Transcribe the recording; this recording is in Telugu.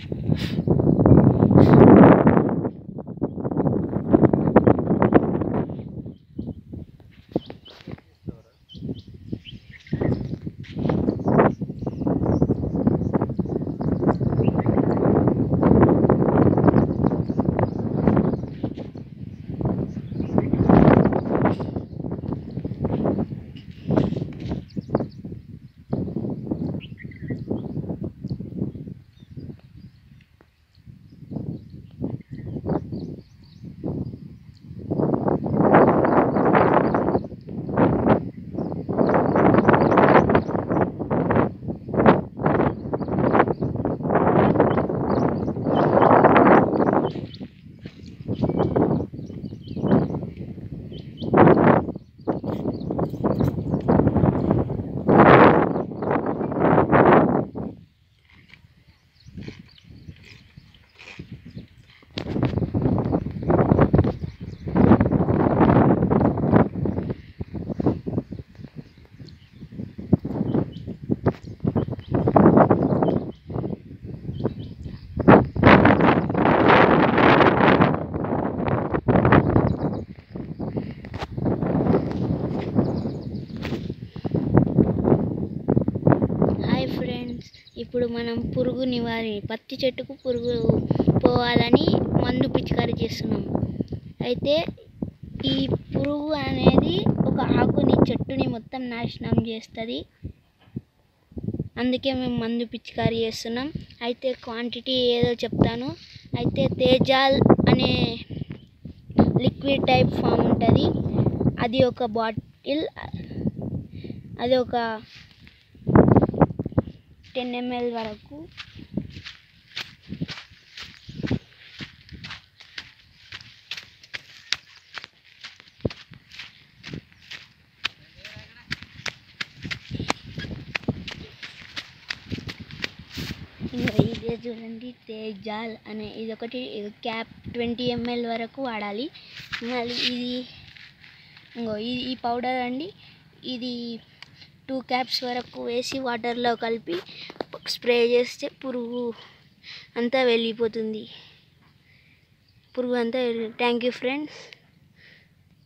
హాయ్ ఫ్రెండ్స్ ఇప్పుడు మనం పురుగు నివారి పత్తి చెట్టుకు పురుగు పోవాలని మందు పిచికారీ చేస్తున్నాం అయితే ఈ పురుగు అనేది ఒక ఆకుని చెట్టుని మొత్తం నాశనం చేస్తుంది అందుకే మేము మందు పిచికారీ చేస్తున్నాం అయితే క్వాంటిటీ ఏదో చెప్తాను అయితే తేజాల్ అనే లిక్విడ్ టైప్ ఫామ్ ఉంటుంది అది ఒక బాటిల్ అది ఒక టెన్ ఎంఎల్ వరకు ఇంకా ఇదే చూడండి తేజాల్ అనే ఇది ఒకటి ఇది క్యాప్ ట్వంటీ ఎంఎల్ వరకు వాడాలి మళ్ళీ ఇది ఇంకో ఇది ఈ పౌడర్ అండి ఇది టూ క్యాప్స్ వరకు వేసి వాటర్లో కలిపి స్ప్రే చేస్తే పురుగు అంతా వెళ్ళిపోతుంది పురుగు అంతా థ్యాంక్ యూ ఫ్రెండ్స్